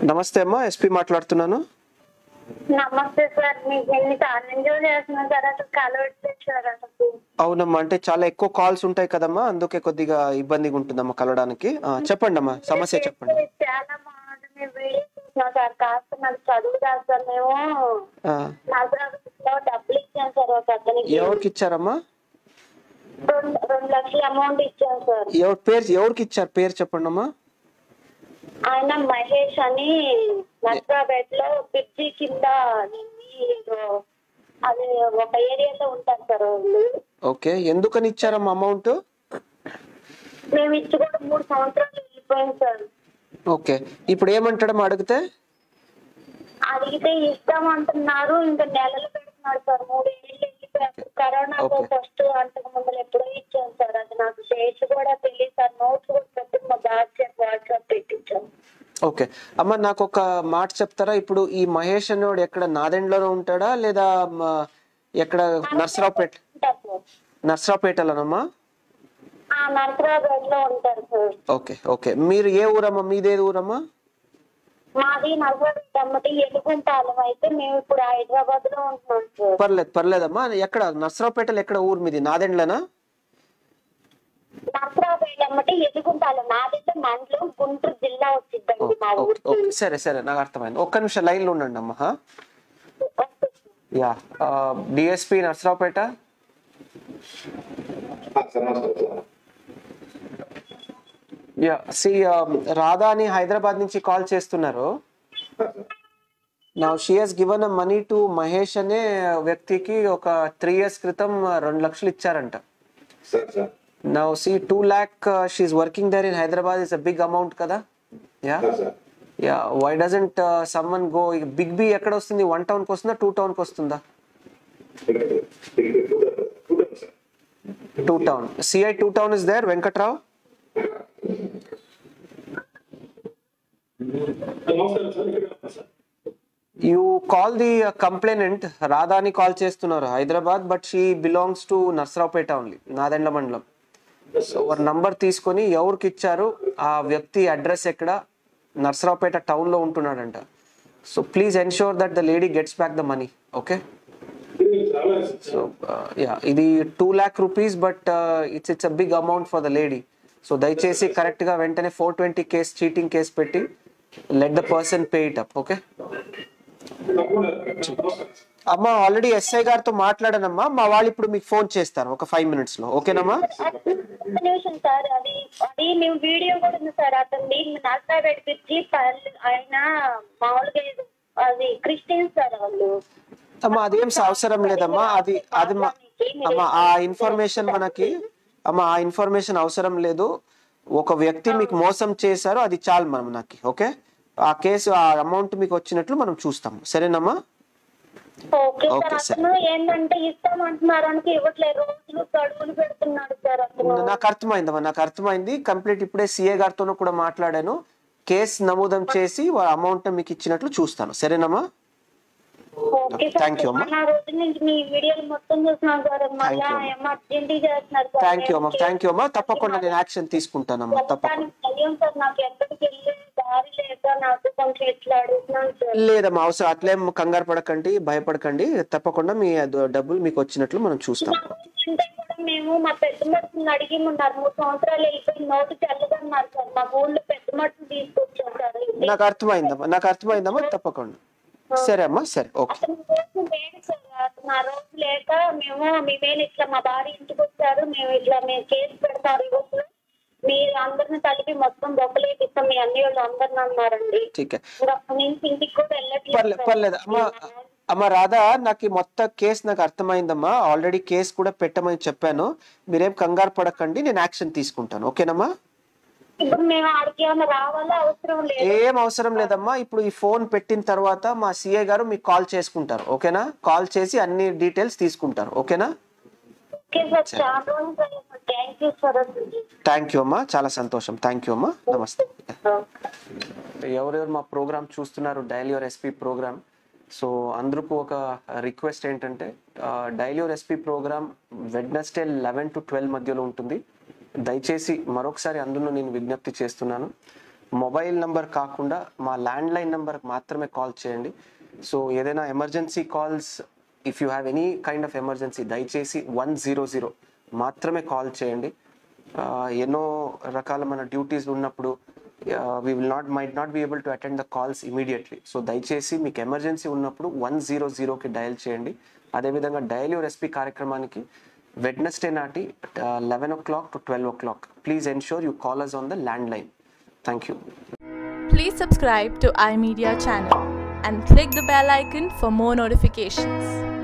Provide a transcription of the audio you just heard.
నమస్తే అమ్మా ఎస్పీ మాట్లాడుతున్నాను నమస్తే సార్ మీకు ఎన్ని సార్లు ఎంజాయ్ చేస్తున్నాం సార్ అసలు కలవట్లేదు సార్ అసలు అవునమ్మా అంటే చాలా ఎక్కువ కాల్స్ ఉంటాయి కదమ్మా అందుకే కొద్దిగా ఇబ్బందిగా ఉంటుందమ్మా కలవడానికి ఆ, చెప్పండి అమ్మా సమస్య చెప్పండి చాలా బాగుంది మేము వీడియో చూసినాం సార్ కాస్త నాకు చదువు కాదు సార్ మేము ఆ, నగరంలో డబ్బులు ఇచ్చాం సార్ ఒక అతనికి ఎవరికి ఇచ్చారమ్మా రెండు రెండు లక్షల అమౌంట్ ఇచ్చాం సార్ ఎవరి పేరు ఎవరికి ఇచ్చారు పేరు చెప్పండి అమ్మా ఆయన మహేష్ అని నర్సాపేట లో బ్రిడ్జి కింద ఏదో అది ఒక ఏరియాలో ఉంటారు సార్ వాళ్ళు ఓకే ఎందుకని ఇచ్చారమ్మా అమౌంట్ మేము ఇచ్చి కూడా మూడు సంవత్సరాలు వెళ్ళిపోయింది సార్ ఓకే ఇప్పుడు ఏమంటాడమ్మా అడిగితే అడిగితే ఇస్తామంటున్నారు ఇంకా నెలలు పెడుతున్నారు సార్ మూడు ఏళ్ళు వెళ్ళిపోయారు కరోనా Okay. ఫస్ట్ అంతకు ముందు ఎప్పుడో ఇచ్చాను సార్ అది నాకు డేట్స్ కూడా తెలియదు సార్ నోట్స్ కూడా పెట్టి మా వాట్సాప్ వాట్సాప్ పెట్టించాను ఓకే అమ్మ నాకు ఒక మాట చెప్తారా ఇప్పుడు ఈ మహేష్ అనేవాడు ఎక్కడ నాదెండ్లోనే ఉంటాడా లేదా మ- ఎక్కడ నర్సరావుపేట ఉంటారు సార్ నర్సరావుపేటలోనమ్మా ఆ నరసరాబాద్ లో ఉంటారు సార్ ఓకే ఓకే మీరు ఏ ఊరమ్మా మీదేది ఊరమ్మా మాది నరసరాబాద్ అమ్మటి ఎలుగుంటాలం అయితే మేము ఇప్పుడు హైదరాబాద్ లో ఉంటున్నాం సార్ పర్లేదు పర్లేదమ్మా ఎక్కడ నర్సరావుపేటలో ఎక్కడ ఊరు మీది నాదెండ్లనా నరసరాబాద్ అమ్మటి ఎలుగుంటాలం నాదైతే మండలం గుంటూరు జిల్లా వచ్చిందండి మా ఓకే ఊరికి ఓకే సరే సరే నాకు అర్థమైంది ఒక్క నిమిషం లైన్లో ఉండండి అమ్మా హా? Yeah DSP Narasaraopet yeah C Radha అని హైదరాబాద్ నుంచి కాల్ చేస్తున్నారు నా she has given a money to Mahesh అనే వ్యక్తికి ఒక త్రీ ఇయర్స్ క్రితం రెండు లక్షలు ఇచ్చారంట సార్ సార్ నా see two lakh she's working there in Hyderabad is a big amount కదా yeah sir yeah why doesn't summon go big బి ఎక్కడ వస్తుంది వన్ టౌన్ కి వస్తుందా టూ టౌన్ కి వస్తుందా sir two town CI two town is there Venkat Rao నమస్కారం సార్ ఇక్కడ sir you call the complainant రాధాని కాల్ చేస్తున్నారు Hyderabad but she belongs to Narasaraopet only Nadendla మండలం సో వారి నంబర్ తీసుకొని ఎవరికి ఇచ్చారు ఆ వ్యక్తి అడ్రస్ ఎక్కడ నర్సరావుపేట టౌన్ లో ఉంటున్నాడంట so please ensure that the lady gets back the money okay ఇది చాలా సో యా ఇది two lakh rupees but it's it's a big amount for the lady so దయచేసి కరెక్ట్ గా వెంటనే four twenty case cheating case పెట్టి let the person pay it up okay తప్పకుండా నమస్కారం అమ్మ ఆల్రెడీ ఎస్ఐ గారితో మాట్లాడానమ్మా మా వాళ్ళు ఇప్పుడు మీకు ఫోన్ చేస్తారు ఒక ఫైవ్ మినిట్స్ లో ఓకేనమ్మా ఒక్క నిమిషం సార్ అది అది మేము వీడియో కూడా ఉంది సార్ అతన్ని నర్సా పెట్టించి ఆయన మామూలుగా ఇది- అది క్రిస్టియన్స్ సార్ వాళ్ళు అమ్మా అదేం అవసరం లేదమ్మా అది అది మా అమ్మా ఆ ఇన్ఫర్మేషన్ మనకి అమ్మా ఆ ఇన్ఫర్మేషన్ అవసరం లేదు ఒక వ్యక్తి మీకు మోసం చేశారు అది చాలు మనం నాకు ఓకే ఆ కేసు ఆ అమౌంట్ మీకు వచ్చినట్లు మనం చూస్తాం సరేనమ్మా ఓకే సార్ ఓకే, సార్. అతను ఏంటంటే ఇస్తామంటున్నారు అనుకు ఇవ్వట్లేదు రోజులు గడువులు పెడుతున్నాడు సార్ అతను నాకు అర్థమైందమ్మా నాకు అర్థమైంది కంప్లీట్ ఇప్పుడే సిఏ గారితో కూడా మాట్లాడాను కేసు నమోదం చేసి అమౌంట్ మీకు ఇచ్చినట్లు చూస్తాను సరేనమ్మా ఓకే Thank you, సార్ అమ్మా. మన రోజు నుంచి మీ వీడియోలు మొత్తం చూస్తున్నాం సార్ మళ్ళీ you, అమ్మా. ఎమర్జెన్సీ చేస్తున్నారు సార్ థ్యాంక్ యూ అమ్మా థ్యాంక్ యూ అమ్మా తప్పకుండా నేను యాక్షన్ తీసుకుంటానమ్మా తప్పకుండా మొత్తానికి భయం సార్ నాకు ఎక్కడికి వెళ్ళే దారి లేక నాకు కొంచెం ఇట్లా అడుగుతున్నాను సార్ లేదమ్మా అవసరం అట్లేం కంగారు పడకండి భయపడకండి తప్పకుండా మీ ద- డబ్బులు మీకు వచ్చినట్లు మనం చూస్తాం అంటే కూడా మేము మా పెద్ద మట్టుని అడిగి ఉన్నారు మూడు సంవత్సరాలు వెళ్ళిపోయి నోటు చల్లదన్నారు సార్ మా ఊళ్ళో పెద్ద మట్టు తీసుకొచ్చాం సార్ నాకు అర్థమైందమ్మా నాకు అర్థమైందమ్మా తప్పకుండా సరే అమ్మా సరే ఓకే అతని కోసం లేదు సార్ అతను ఆ రోజు లేక మేము మీ మీద ఇట్లా మా భార్య ఇంటికి వచ్చారు మేము ఇట్లా మేము కేసు పెడతారు ఈరోజు మీరు అందరిని కలిపి మొత్తం బొక్కలేపిస్తాం మీ అన్ని వాళ్ళు అందరిని అన్నారండి ఠీక్ హై. ఇంకా అప్పటి నుంచి ఇంటికి కూడా వెళ్ళట్లేదు పర్లేదు పర్లేదు అమ్మా అమ్మ రాధా నాకు ఈ మొత్తం కేసు నాకు అర్థమైందమ్మా ఆల్రెడీ కేసు కూడా పెట్టమని చెప్పాను మీరేం కంగారు పడకండి నేను యాక్షన్ తీసుకుంటాను ఓకేనమ్మా ఇప్పుడు మేము ఆడికి ఏమైనా రావాలా అవసరం లేదు ఏం అవసరం లేదమ్మా ఇప్పుడు ఈ ఫోన్ పెట్టిన తర్వాత మా సిఏ గారు మీకు కాల్ చేసుకుంటారు ఓకేనా కాల్ చేసి అన్ని డీటెయిల్స్ తీసుకుంటారు ఓకేనా ఓకే సార్ చాలా రోజులు thank you sir thank you అమ్మా చాలా సంతోషం థ్యాంక్ యూ అమ్మా నమస్తే ఎవరెవరు మా ప్రోగ్రామ్ చూస్తున్నారు daily your SP program so అందరికీ ఒక రిక్వెస్ట్ ఏంటంటే daily your SP program Wednesday eleven to twelve మధ్యలో ఉంటుంది దయచేసి మరొకసారి అందులో నేను విజ్ఞప్తి చేస్తున్నాను మొబైల్ నంబర్ కాకుండా మా ల్యాండ్లైన్ నెంబర్కి మాత్రమే కాల్ చేయండి సో ఏదైనా emergency calls if you have any kind of emergency దయచేసి వన్ జీరో జీరో మాత్రమే కాల్ చేయండి ఆ, ఎన్నో రకాల మన డ్యూటీస్ ఉన్నప్పుడు we will not might not be able to attend the calls immediately so దయచేసి మీకు ఎమర్జెన్సీ ఉన్నప్పుడు వన్ జీరో జీరోకి డయల్ చేయండి అదేవిధంగా డయల్ యువర్ ఎస్పీ కార్యక్రమానికి వెడ్నెస్డే నాటి eleven o'clock to twelve o'clock please ensure you call us on the landline thank you Please subscribe to iMedia channel and click the bell icon for more notifications.